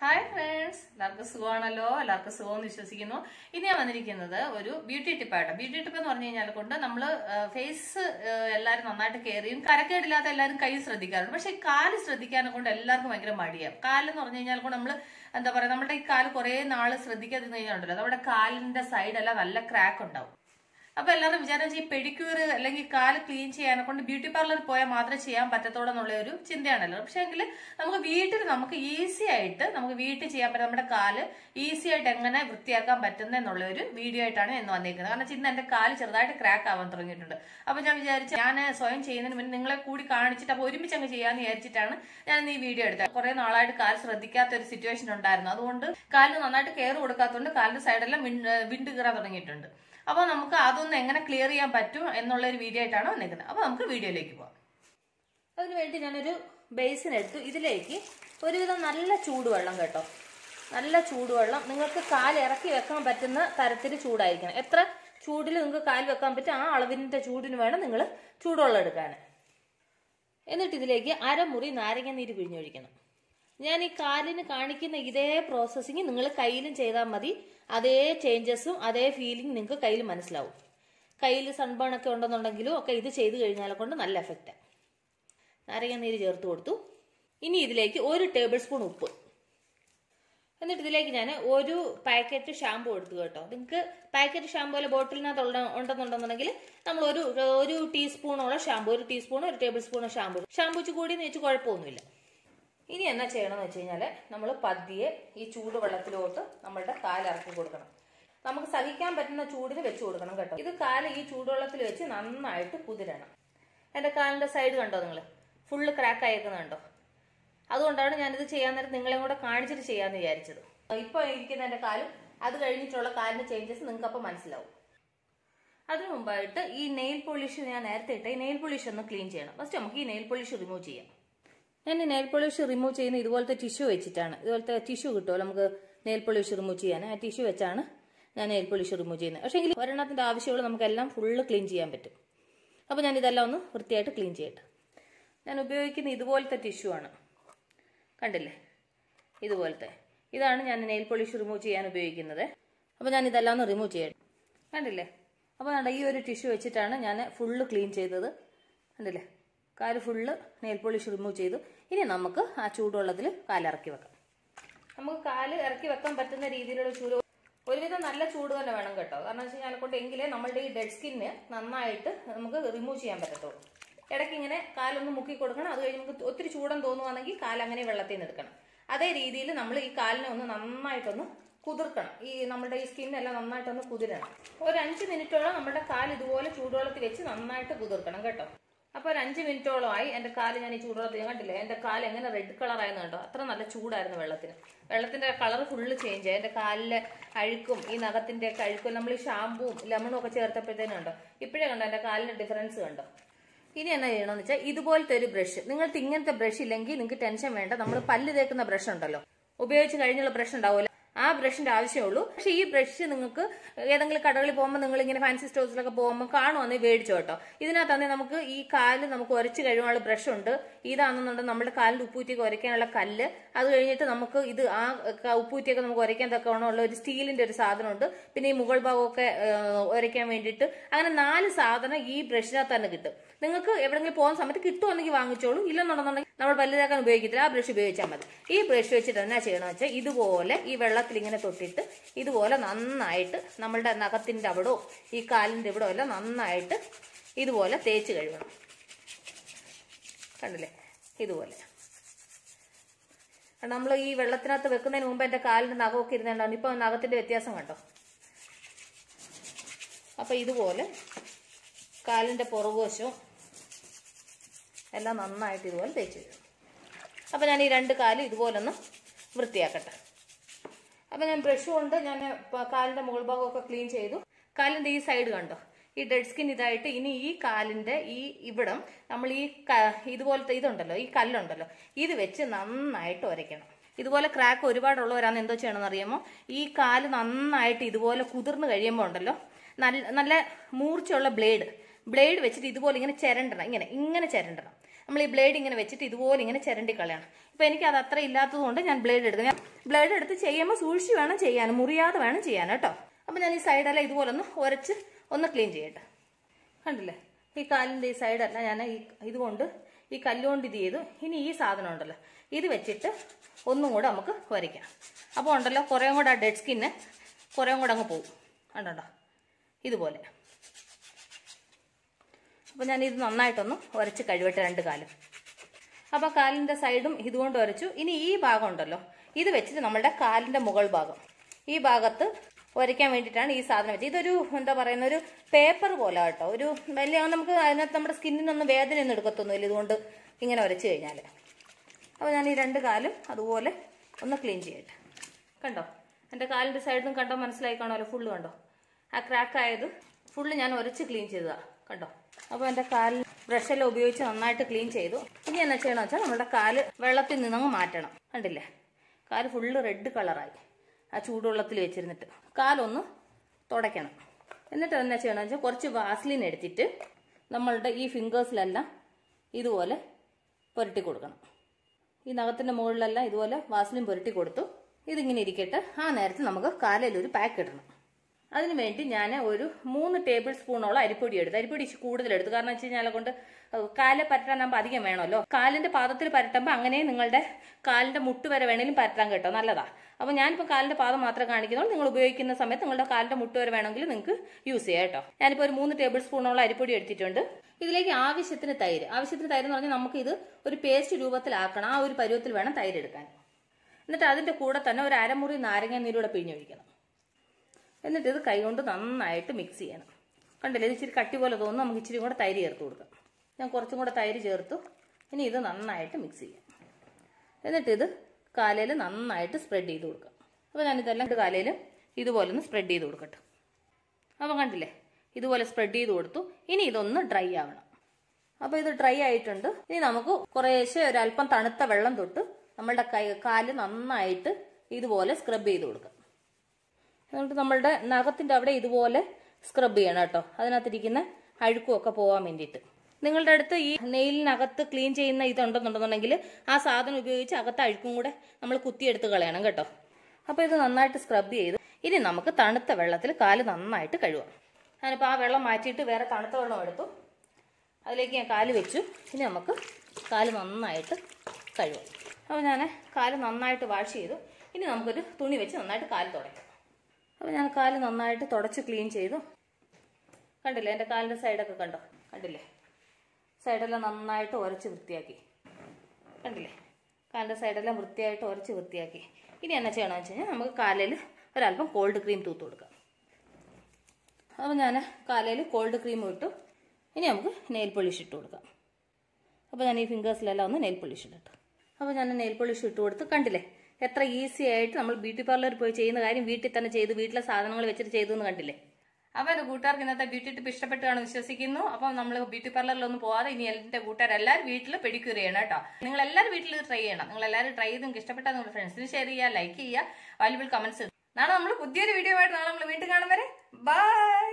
hi friends എല്ലാവർക്കും സുഖമാണല്ലോ എല്ലാവർക്കും സുഖമെന്ന് വിശ്വസിക്കുന്നു ഇനി ഞാൻ വന്നിരിക്കുന്നത് ഒരു ബ്യൂട്ടി ടിപ്പായിട്ട് ബ്യൂട്ടി ടിപ്പ് എന്ന് പറഞ്ഞു കഴിഞ്ഞാൽ കൊണ്ട് നമ്മൾ ഫേസ് എല്ലാവരും നന്നായിട്ട് കെയർ ചെയ്യും കരക്കേടില്ലാത്ത എല്ലാവരും കൈ ശ്രദ്ധിക്കാറുണ്ട് പക്ഷെ ഈ കാല് ശ്രദ്ധിക്കാനെ കൊണ്ട് എല്ലാവർക്കും ഭയങ്കര മടിയാണ് കാലെന്ന് പറഞ്ഞു കഴിഞ്ഞാൽ കൊണ്ട് നമ്മൾ എന്താ പറയാ നമ്മുടെ ഈ കാല് കുറേ നാള് ശ്രദ്ധിക്കാതിരുന്ന് കഴിഞ്ഞാൽ നമ്മുടെ കാലിന്റെ സൈഡെല്ലാം നല്ല ക്രാക്ക് ഉണ്ടാവും അപ്പൊ എല്ലാവരും വിചാരം ഈ പെഡിക്യൂർ അല്ലെങ്കിൽ കാല് ക്ലീൻ ചെയ്യാനെ കൊണ്ട് ബ്യൂട്ടി പാർലറിൽ പോയാൽ മാത്രമേ ചെയ്യാൻ പറ്റത്തോളം എന്നുള്ള ഒരു ചിന്തയാണല്ലോ പക്ഷെ എങ്കിൽ നമുക്ക് വീട്ടിൽ നമുക്ക് ഈസി ആയിട്ട് നമുക്ക് വീട്ടിൽ ചെയ്യാൻ പറ്റും നമ്മുടെ കാല് ഈസി ആയിട്ട് എങ്ങനെ വൃത്തിയാക്കാൻ പറ്റുന്ന എന്നുള്ള ഒരു വീഡിയോ ആയിട്ടാണ് ഇന്ന് വന്നിരിക്കുന്നത് കാരണം ഇന്ന് എന്റെ കാല് ചെറുതായിട്ട് ക്രാക്ക് ആവാൻ തുടങ്ങിയിട്ടുണ്ട് അപ്പൊ ഞാൻ വിചാരിച്ചു ഞാൻ സ്വയം ചെയ്യുന്നതിന് മുന്നേ നിങ്ങളെ കൂടി കാണിച്ചിട്ട് അപ്പൊ ഒരുമിച്ച് അങ്ങ് ചെയ്യാന്ന് വിചാരിച്ചിട്ടാണ് ഞാൻ ഇന്ന് ഈ വീഡിയോ എടുത്തത് കുറെ നാളായിട്ട് കാല് ശ്രദ്ധിക്കാത്ത ഒരു സിറ്റുവേഷൻ ഉണ്ടായിരുന്നു അതുകൊണ്ട് കാലിന് നന്നായിട്ട് കെയർ കൊടുക്കാത്തതുകൊണ്ട് കാലിന്റെ സൈഡെല്ലാം വിണ്ട് കീറാൻ തുടങ്ങിയിട്ടുണ്ട് അപ്പോൾ നമുക്ക് അതൊന്ന് എങ്ങനെ ക്ലിയർ ചെയ്യാൻ പറ്റും എന്നുള്ള ഒരു വീഡിയോ ആയിട്ടാണ് വന്നിരിക്കുന്നത് അപ്പോൾ നമുക്ക് വീഡിയോയിലേക്ക് പോകാം അതിന് വേണ്ടി ഞാനൊരു ബേസിൻ എടുത്തു ഇതിലേക്ക് ഒരുവിധം നല്ല ചൂടുവെള്ളം കേട്ടോ നല്ല ചൂടുവെള്ളം നിങ്ങൾക്ക് കാൽ ഇറക്കി വെക്കാൻ പറ്റുന്ന തരത്തിൽ ചൂടായിരിക്കണം എത്ര ചൂടിൽ നിങ്ങൾക്ക് കാൽ വെക്കാൻ പറ്റും ആ അളവിൻ്റെ ചൂടിന് വേണം നിങ്ങൾ ചൂടുവെള്ളം എടുക്കാൻ എന്നിട്ട് ഇതിലേക്ക് അരമുറി നാരങ്ങ നീര് പിഴിഞ്ഞൊഴിക്കണം ഞാൻ ഈ കാലിന് കാണിക്കുന്ന ഇതേ പ്രോസസ്സിങ് നിങ്ങൾ കയ്യിലും ചെയ്താൽ മതി അതേ ചേഞ്ചസും അതേ ഫീലിംഗ് നിങ്ങൾക്ക് കയ്യിൽ മനസ്സിലാവും കയ്യിൽ സൺബേൺ ഒക്കെ ഉണ്ടെന്നുണ്ടെങ്കിലും ഒക്കെ ഇത് ചെയ്ത് കഴിഞ്ഞാൽ കൊണ്ട് നല്ല എഫക്റ്റാണ് നാരങ്ങ നീര് ചേർത്ത് കൊടുത്തു ഇനി ഇതിലേക്ക് ഒരു ടേബിൾ സ്പൂൺ ഉപ്പ് എന്നിട്ട് ഇതിലേക്ക് ഞാൻ ഒരു പാക്കറ്റ് ഷാമ്പു എടുത്തു കേട്ടോ നിങ്ങൾക്ക് പാക്കറ്റ് ഷാമ്പു അല്ല ബോട്ടിലിനകത്ത് ഉണ്ടെന്നുണ്ടെന്നുണ്ടെങ്കിൽ നമ്മൾ ഒരു ഒരു ടീസ്പൂണോളം ഷാമ്പു ഒരു ടീസ്പൂൺ ഒരു ടേബിൾ സ്പൂൺ ഷാമ്പു ഷാമ്പു കൂടി എന്ന് വെച്ച് കുഴപ്പമൊന്നുമില്ല ഇനി എന്നാ ചെയ്യണമെന്ന് വെച്ച് കഴിഞ്ഞാൽ നമ്മൾ പതിയെ ഈ ചൂട് വെള്ളത്തിലോട്ട് നമ്മളുടെ കാലിറക്കി കൊടുക്കണം നമുക്ക് സഹിക്കാൻ പറ്റുന്ന ചൂടിന് വെച്ച് കൊടുക്കണം കേട്ടോ ഇത് കാല് ഈ ചൂടുവെള്ളത്തിൽ വെച്ച് നന്നായിട്ട് കുതിരണം എൻ്റെ കാലിൻ്റെ സൈഡ് കണ്ടോ നിങ്ങൾ ഫുള്ള് ക്രാക്ക് അയക്കുന്നത് കണ്ടോ അതുകൊണ്ടാണ് ഞാനിത് ചെയ്യാൻ നേരം നിങ്ങളെയും കൂടെ കാണിച്ചിട്ട് ചെയ്യാമെന്ന് വിചാരിച്ചത് ഇപ്പോൾ ഇരിക്കുന്ന എൻ്റെ കാലും അത് കഴിഞ്ഞിട്ടുള്ള കാലിൻ്റെ ചേഞ്ചസ് നിങ്ങൾക്ക് അപ്പോൾ മനസ്സിലാവും അതിനു മുമ്പായിട്ട് ഈ നെയിൽ പോളിഷ് ഞാൻ നേരത്തെ ഇട്ട ഈ നെയിൽ പോളിഷ് ഒന്ന് ക്ലീൻ ചെയ്യണം ഫസ്റ്റ് നമുക്ക് ഈ നെയിൽ പോളിഷ് റിമൂവ് ചെയ്യാം ഞാൻ നെയിൽ പോളിഷ് റിമൂവ് ചെയ്യുന്ന ഇതുപോലത്തെ ടിഷ്യൂ വെച്ചിട്ടാണ് ഇതുപോലത്തെ ടിഷ്യൂ കിട്ടുമല്ലോ നമുക്ക് നെയിൽ പോളിഷ് റിമൂവ് ചെയ്യാൻ ആ ടിഷ്യൂ വെച്ചാണ് ഞാൻ നെയിൽ പോളിഷ് റിമൂവ് ചെയ്യുന്നത് പക്ഷേ എങ്കിൽ ഒരെണ്ണത്തിൻ്റെ ആവശ്യമുള്ള നമുക്കെല്ലാം ഫുള്ള് ക്ലീൻ ചെയ്യാൻ പറ്റും അപ്പോൾ ഞാൻ ഇതെല്ലാം ഒന്ന് വൃത്തിയായിട്ട് ക്ലീൻ ചെയ്യട്ടെ ഞാൻ ഉപയോഗിക്കുന്ന ഇതുപോലത്തെ ടിഷ്യൂ ആണ് കണ്ടില്ലേ ഇതുപോലത്തെ ഇതാണ് ഞാൻ നെയിൽ പോളിഷ് റിമൂവ് ചെയ്യാൻ ഉപയോഗിക്കുന്നത് അപ്പോൾ ഞാൻ ഇതെല്ലാം ഒന്ന് റിമൂവ് ചെയ്യട്ടെ കണ്ടില്ലേ അപ്പോൾ വേണ്ട ഈ ഒരു ടിഷ്യൂ വെച്ചിട്ടാണ് ഞാൻ ഫുള്ള് ക്ലീൻ ചെയ്തത് കണ്ടില്ലേ കാല് ഫുള്ള് നെയിൽ പോളിഷ് റിമൂവ് ചെയ്തു ഇനി നമുക്ക് ആ ചൂടുവെള്ളത്തിൽ കാലിറക്കി വെക്കാം നമുക്ക് കാല് ഇറക്കി വെക്കാൻ പറ്റുന്ന രീതിയിലുള്ള ചൂട് ഒരുവിധം നല്ല ചൂട് തന്നെ വേണം കേട്ടോ കാരണം വെച്ച് കഴിഞ്ഞാൽ കൊണ്ട് എങ്കിലേ നമ്മളുടെ ഈ ഡെഡ് സ്കിന്ന് നന്നായിട്ട് നമുക്ക് റിമൂവ് ചെയ്യാൻ പറ്റത്തുള്ളൂ ഇടയ്ക്ക് ഇങ്ങനെ കാലൊന്ന് മുക്കി കൊടുക്കണം അത് കഴിഞ്ഞ് നമുക്ക് ഒത്തിരി ചൂടം തോന്നുവാണെങ്കിൽ കാൽ അങ്ങനെ വെള്ളത്തിൽ നിന്ന് എടുക്കണം അതേ രീതിയിൽ നമ്മൾ ഈ കാലിനെ ഒന്ന് നന്നായിട്ടൊന്ന് കുതിർക്കണം ഈ നമ്മുടെ ഈ സ്കിന്നെല്ലാം നന്നായിട്ടൊന്ന് കുതിരണം ഒരു അഞ്ച് മിനിറ്റോളം നമ്മുടെ കാൽ ഇതുപോലെ ചൂടുവെള്ളത്തിൽ വെച്ച് നന്നായിട്ട് കുതിർക്കണം കേട്ടോ അപ്പോൾ ഒരു അഞ്ച് മിനിറ്റോളമായി എൻ്റെ കാല് ഞാൻ ഈ ചൂടുവെള്ളത്തിൽ കണ്ടില്ലേ എൻ്റെ കാല് എങ്ങനെ റെഡ് കളർ ആയിരുന്നു കണ്ടോ അത്ര നല്ല ചൂടായിരുന്നു വെള്ളത്തിന് വെള്ളത്തിന്റെ കളർ ഫുള്ള് ചേഞ്ച് ആയി എൻ്റെ കാലിലെ അഴുക്കും ഈ നഖത്തിന്റെ ഒക്കെ അഴുക്കും നമ്മൾ ഈ ഷാമ്പുവും ലെമണും ഒക്കെ ചേർത്തപ്പോഴത്തേനും ഉണ്ടോ ഇപ്പോഴേ കണ്ടോ എൻ്റെ കാലിന്റെ ഡിഫറൻസ് കണ്ടോ ഇനി എന്നാ ചെയ്യണമെന്ന് വെച്ചാൽ ഇതുപോലത്തെ ഒരു ബ്രഷ് നിങ്ങൾക്ക് ഇങ്ങനത്തെ ബ്രഷ് ഇല്ലെങ്കിൽ നിങ്ങൾക്ക് ടെൻഷൻ വേണ്ട നമ്മൾ പല്ല് തേക്കുന്ന ബ്രഷ് ഉണ്ടല്ലോ ഉപയോഗിച്ച് കഴിഞ്ഞുള്ള ബ്രഷ് ഉണ്ടാവില്ല ആ ബ്രഷിന്റെ ആവശ്യമുള്ളൂ പക്ഷെ ഈ ബ്രഷ് നിങ്ങൾക്ക് ഏതെങ്കിലും കടകളിൽ പോകുമ്പോൾ നിങ്ങൾ ഇങ്ങനെ ഫാൻസി സ്റ്റോഴ്സിലൊക്കെ പോകുമ്പോൾ കാണുവാണെങ്കിൽ മേടിച്ചോ കേട്ടോ ഇതിനകത്താണെങ്കിൽ നമുക്ക് ഈ കാല് നമുക്ക് ഉരച്ച് കഴിയാനുള്ള ബ്രഷ് ഉണ്ട് ഇതാണെന്നുണ്ടെങ്കിൽ നമ്മുടെ കാലിന്റെ ഉപ്പൂറ്റിയൊക്കെ ഉരയ്ക്കാനുള്ള കല്ല് അത് കഴിഞ്ഞിട്ട് നമുക്ക് ഇത് ആ ഉപ്പൂറ്റിയൊക്കെ നമുക്ക് ഉരയ്ക്കാൻ തക്കവണ്ണമുള്ള ഒരു സ്റ്റീലിന്റെ ഒരു സാധനമുണ്ട് പിന്നെ ഈ മുകൾ ഭാഗമൊക്കെ ഉരയ്ക്കാൻ വേണ്ടിയിട്ട് അങ്ങനെ നാല് സാധനം ഈ ബ്രഷിനകത്ത് തന്നെ കിട്ടും നിങ്ങൾക്ക് എവിടെയെങ്കിലും പോകുന്ന സമയത്ത് കിട്ടുവാണെങ്കിൽ വാങ്ങിച്ചോളൂ ഇല്ലെന്നുണ്ടെന്നുണ്ടെങ്കിൽ നമ്മൾ പല്ലുതാക്കാൻ ഉപയോഗിക്കത്തില്ല ആ ബ്രഷ് ഉപയോഗിച്ചാൽ മതി ഈ ബ്രഷ് വെച്ചിട്ട് എന്നാ ചെയ്യണമെന്ന് വെച്ചാൽ ഇതുപോലെ ഈ വെള്ളത്തിൽ ഇങ്ങനെ തൊട്ടിട്ട് ഇതുപോലെ നന്നായിട്ട് നമ്മളുടെ നഖത്തിന്റെ അവിടോ ഈ കാലിന്റെ ഇവിടോ എല്ലാം നന്നായിട്ട് ഇതുപോലെ തേച്ച് കഴുകണം കണ്ടില്ലേ ഇതുപോലെ നമ്മൾ ഈ വെള്ളത്തിനകത്ത് വെക്കുന്നതിന് മുമ്പ് എൻ്റെ കാലിന്റെ നഖമൊക്കെ ഇരുന്നുണ്ടാവും ഇപ്പൊ നഖത്തിന്റെ വ്യത്യാസം കണ്ടോ അപ്പൊ ഇതുപോലെ കാലിന്റെ പുറകുവശവും എല്ലാം നന്നായിട്ട് ഇതുപോലെ തേച്ച് തരും അപ്പം ഞാൻ ഈ രണ്ട് കാലും ഇതുപോലെ ഒന്ന് വൃത്തിയാക്കട്ടെ അപ്പം ഞാൻ ബ്രഷ് കൊണ്ട് ഞാൻ കാലിൻ്റെ മുകൾ ഭാഗമൊക്കെ ക്ലീൻ ചെയ്തു കാലിൻ്റെ ഈ സൈഡ് കണ്ടോ ഈ ഡെഡ് സ്കിൻ ഇതായിട്ട് ഇനി ഈ കാലിൻ്റെ ഈ ഇവിടം നമ്മൾ ഈ ഇതുപോലത്തെ ഇതുണ്ടല്ലോ ഈ കല്ലുണ്ടല്ലോ ഇത് വെച്ച് നന്നായിട്ട് ഉരയ്ക്കണം ഇതുപോലെ ക്രാക്ക് ഒരുപാടുള്ളവരാണ് എന്തോ ചെയ്യണമെന്ന് അറിയാമോ ഈ കാല് നന്നായിട്ട് ഇതുപോലെ കുതിർന്ന് കഴിയുമ്പോൾ ഉണ്ടല്ലോ നല്ല നല്ല മൂർച്ചയുള്ള ബ്ലേഡ് ബ്ലേഡ് വെച്ചിട്ട് ഇതുപോലെ ഇങ്ങനെ ചിരണ്ടണം ഇങ്ങനെ ഇങ്ങനെ ചിരണ്ടണം നമ്മൾ ഈ ബ്ലേഡ് ഇങ്ങനെ വെച്ചിട്ട് ഇതുപോലെ ഇങ്ങനെ ചിരണ്ടി കളയണം ഇപ്പൊ എനിക്ക് അത് അത്ര ഇല്ലാത്തതുകൊണ്ട് ഞാൻ ബ്ലേഡ് എടുക്കും ഞാൻ ബ്ലേഡ് എടുത്ത് ചെയ്യുമ്പോൾ സൂക്ഷിച്ച് വേണം ചെയ്യാൻ മുറിയാതെ വേണം ചെയ്യാൻ കേട്ടോ അപ്പൊ ഞാൻ ഈ സൈഡെല്ലാം ഇതുപോലെ ഒന്ന് ഉരച്ച് ഒന്ന് ക്ലീൻ ചെയ്യട്ടെ കണ്ടില്ലേ ഈ കാലിന്റെ ഈ സൈഡല്ല ഞാൻ ഈ ഇതുകൊണ്ട് ഈ കല്ലുകൊണ്ട് ഇത് ചെയ്തു ഇനി ഈ സാധനം ഉണ്ടല്ലോ ഇത് വെച്ചിട്ട് ഒന്നും കൂടെ നമുക്ക് വരയ്ക്കാം അപ്പോൾ ഉണ്ടല്ലോ കുറേ കൂടെ ആ ഡെഡ് സ്കിന്ന് കുറേ കൂടെ അങ്ങ് പോകും കണ്ടോ ഇതുപോലെ അപ്പോൾ ഞാൻ ഇത് നന്നായിട്ടൊന്ന് ഉരച്ച് കഴിവട്ടെ രണ്ട് കാലും അപ്പോൾ കാലിൻ്റെ സൈഡും ഇതുകൊണ്ട് ഉരച്ചു ഇനി ഈ ഭാഗം ഉണ്ടല്ലോ ഇത് വെച്ചിട്ട് നമ്മളുടെ കാലിൻ്റെ മുകൾ ഭാഗം ഈ ഭാഗത്ത് ഉരയ്ക്കാൻ വേണ്ടിയിട്ടാണ് ഈ സാധനം വെച്ചത് ഇതൊരു എന്താ പറയുന്ന ഒരു പേപ്പർ പോലെ കേട്ടോ ഒരു വലിയ നമുക്ക് അതിനകത്ത് നമ്മുടെ സ്കിന്നിനൊന്നും വേദനയൊന്നും എടുക്കത്തൊന്നുമില്ല ഇതുകൊണ്ട് ഇങ്ങനെ ഉരച്ച് കഴിഞ്ഞാൽ അപ്പോൾ ഞാൻ ഈ രണ്ട് കാലും അതുപോലെ ഒന്ന് ക്ലീൻ ചെയ്യട്ടെ കണ്ടോ എൻ്റെ കാലിൻ്റെ സൈഡിൽ നിന്ന് കണ്ടോ മനസ്സിലായി കാണുമല്ലോ ഫുള്ള് കണ്ടോ ആ ക്രാക്ക് ആയത് ഫുള്ള് ഞാൻ ഉരച്ച് ക്ലീൻ ചെയ്തതാണ് കണ്ടോ അപ്പോൾ എൻ്റെ കാലിൽ ബ്രഷെല്ലാം ഉപയോഗിച്ച് നന്നായിട്ട് ക്ലീൻ ചെയ്തു ഇനി എന്നാ ചെയ്യണമെന്ന് വെച്ചാൽ നമ്മുടെ കാല് വെള്ളത്തിൽ നിന്നങ്ങ് മാറ്റണം കണ്ടില്ലേ കാല് ഫുള്ള് റെഡ് കളറായി ആ ചൂടുവെള്ളത്തിൽ വെച്ചിരുന്നിട്ട് കാലൊന്ന് തുടയ്ക്കണം എന്നിട്ട് എന്നാ ചെയ്യണമെന്ന് വെച്ചാൽ കുറച്ച് വാസ്ലിൻ എടുത്തിട്ട് നമ്മളുടെ ഈ ഫിംഗേഴ്സിലെല്ലാം ഇതുപോലെ പുരട്ടി കൊടുക്കണം ഈ നഖത്തിന്റെ മുകളിലെല്ലാം ഇതുപോലെ വാസലിൻ പുരട്ടി കൊടുത്തു ഇതിങ്ങനെ ഇരിക്കട്ടെ ആ നേരത്ത് നമുക്ക് കാലയിൽ ഒരു പാക്ക് ഇടണം അതിന് വേണ്ടി ഞാൻ ഒരു മൂന്ന് ടേബിൾ സ്പൂണോളം അരിപ്പൊടി എടുത്തു അരിപ്പൊടി ഇച്ചിരി കൂടുതൽ എടുത്തു കാരണം വെച്ച് കഴിഞ്ഞാൽ കൊണ്ട് കാല് പരട്ടാനാകുമ്പോൾ അധികം വേണമല്ലോ കാലിന്റെ പാദത്തിൽ പരട്ടുമ്പോൾ അങ്ങനെ നിങ്ങളുടെ കാലിന്റെ മുട്ട് വരെ വേണമെങ്കിലും പരട്ടാൻ കേട്ടോ നല്ലതാ അപ്പോൾ ഞാനിപ്പോൾ കാലിന്റെ പാദം മാത്രമേ കാണിക്കുന്നുള്ളൂ നിങ്ങൾ ഉപയോഗിക്കുന്ന സമയത്ത് നിങ്ങളുടെ കാലിന്റെ മുട്ട് വരെ വേണമെങ്കിൽ നിങ്ങൾക്ക് യൂസ് ചെയ്യാം കേട്ടോ ഞാനിപ്പോൾ ഒരു മൂന്ന് ടേബിൾ സ്പൂണോളം അരിപ്പൊടി എടുത്തിട്ടുണ്ട് ഇതിലേക്ക് ആവശ്യത്തിന് തൈര് ആവശ്യത്തിന് തൈര് എന്ന് പറഞ്ഞാൽ നമുക്ക് ഇത് ഒരു പേസ്റ്റ് രൂപത്തിലാക്കണം ആ ഒരു പരുവത്തിൽ വേണം തൈര് എടുക്കാൻ എന്നിട്ട് അതിന്റെ കൂടെ തന്നെ ഒരു അരമുറി നാരങ്ങ നീരൂടെ പിഴിഞ്ഞൊഴിക്കണം എന്നിട്ട് ഇത് കൈകൊണ്ട് നന്നായിട്ട് മിക്സ് ചെയ്യണം കണ്ടില്ലേ ഇത് ഇച്ചിരി കട്ടി പോലെ തോന്നുന്നു നമുക്ക് ഇച്ചിരി കൂടെ തൈര് ചേർത്ത് കൊടുക്കാം ഞാൻ കുറച്ചും കൂടെ തൈര് ചേർത്തു ഇനി ഇത് നന്നായിട്ട് മിക്സ് ചെയ്യാം എന്നിട്ട് ഇത് കാലയിൽ നന്നായിട്ട് സ്പ്രെഡ് ചെയ്ത് കൊടുക്കാം അപ്പോൾ ഞാനിതെല്ലാം കാലയിൽ ഇതുപോലെ ഒന്ന് സ്പ്രെഡ് ചെയ്ത് കൊടുക്കട്ടെ അപ്പോൾ കണ്ടില്ലേ ഇതുപോലെ സ്പ്രെഡ് ചെയ്ത് കൊടുത്തു ഇനി ഇതൊന്ന് ഡ്രൈ ആവണം അപ്പോൾ ഇത് ഡ്രൈ ആയിട്ടുണ്ട് ഇനി നമുക്ക് കുറേശ്ശെ ഒരല്പം തണുത്ത വെള്ളം തൊട്ട് നമ്മളുടെ കൈ കാല് നന്നായിട്ട് ഇതുപോലെ സ്ക്രബ് ചെയ്ത് കൊടുക്കാം എന്നിട്ട് നമ്മളുടെ നഖത്തിന്റെ അവിടെ ഇതുപോലെ സ്ക്രബ് ചെയ്യണം കേട്ടോ അതിനകത്തിരിക്കുന്ന അഴുക്കും ഒക്കെ പോകാൻ വേണ്ടിയിട്ട് നിങ്ങളുടെ അടുത്ത് ഈ നെയിലിനകത്ത് ക്ലീൻ ചെയ്യുന്ന ഇതുണ്ടെന്നുണ്ടെന്നുണ്ടെങ്കിൽ ആ സാധനം ഉപയോഗിച്ച് അകത്ത് അഴുക്കും കൂടെ നമ്മൾ കുത്തിയെടുത്ത് കളയണം കേട്ടോ അപ്പോൾ ഇത് നന്നായിട്ട് സ്ക്രബ് ചെയ്ത് ഇനി നമുക്ക് തണുത്ത വെള്ളത്തിൽ കാല് നന്നായിട്ട് കഴുകാം ഞാനിപ്പോൾ ആ വെള്ളം മാറ്റിയിട്ട് വേറെ തണുത്ത വെള്ളം എടുത്തു അതിലേക്ക് ഞാൻ കാല് വെച്ചു ഇനി നമുക്ക് കാല് നന്നായിട്ട് കഴുകാം അപ്പോൾ ഞാൻ കാല് നന്നായിട്ട് വാഷ് ചെയ്തു ഇനി നമുക്കൊരു തുണി വെച്ച് നന്നായിട്ട് കാല് തുടയ്ക്കാം അപ്പോൾ ഞാൻ കാല് നന്നായിട്ട് തുടച്ച് ക്ലീൻ ചെയ്തു കണ്ടില്ലേ എൻ്റെ കാലിൻ്റെ സൈഡൊക്കെ കണ്ടോ കണ്ടില്ലേ സൈഡെല്ലാം നന്നായിട്ട് ഉരച്ച് വൃത്തിയാക്കി കണ്ടില്ലേ കാലിൻ്റെ സൈഡെല്ലാം വൃത്തിയായിട്ട് ഉരച്ച് വൃത്തിയാക്കി ഇനി എന്നാ ചെയ്യണമെന്ന് വെച്ച് കഴിഞ്ഞാൽ നമുക്ക് കാലിൽ ഒരല്പം കോൾഡ് ക്രീം തൂത്ത് കൊടുക്കാം അപ്പോൾ ഞാൻ കാലയിൽ കോൾഡ് ക്രീം ഇട്ടു ഇനി നമുക്ക് നെയിൽ പോളിഷ് ഇട്ട് കൊടുക്കാം അപ്പോൾ ഞാൻ ഈ ഫിംഗേഴ്സിലെല്ലാം ഒന്ന് നെയിൽ പോളിഷ് ഇട്ടു അപ്പോൾ ഞാൻ നെയിൽ പോളിഷ് ഇട്ട് കൊടുത്ത് കണ്ടില്ലേ എത്ര ഈസി ആയിട്ട് നമ്മൾ ബ്യൂട്ടി പാർലറിൽ പോയി ചെയ്യുന്ന കാര്യം വീട്ടിൽ തന്നെ ചെയ്ത് വീട്ടിലെ സാധനങ്ങൾ വെച്ചിട്ട് ചെയ്തു എന്ന് കണ്ടില്ലേ അപ്പോൾ എൻ്റെ കൂട്ടുകാർക്ക് ഇന്നത്തെ ബ്യൂട്ടി ടിപ്പ് ഇഷ്ടപ്പെട്ടു കാണും വിശ്വസിക്കുന്നു അപ്പോൾ നമ്മൾ ബ്യൂട്ടി പാർലറിലൊന്നും പോകാതെ ഇനി എൻ്റെ കൂട്ടുകാരെല്ലാവരും വീട്ടിൽ പെഡിക്യൂർ ചെയ്യണം കേട്ടോ നിങ്ങൾ എല്ലാവരും വീട്ടിൽ ട്രൈ ചെയ്യണം നിങ്ങൾ എല്ലാവരും ട്രൈ ചെയ്ത് നിങ്ങൾക്ക് ഇഷ്ടപ്പെട്ടാൽ നിങ്ങളുടെ ഫ്രണ്ട്സിന് ഷെയർ ചെയ്യുക ലൈക്ക് ചെയ്യുക വാല്യുബിൾ കമന്റ്സ് നാളെ നമ്മൾ പുതിയൊരു വീഡിയോ ആയിട്ട് നാളെ നമ്മൾ വീണ്ടും കാണും വരെ ബൈ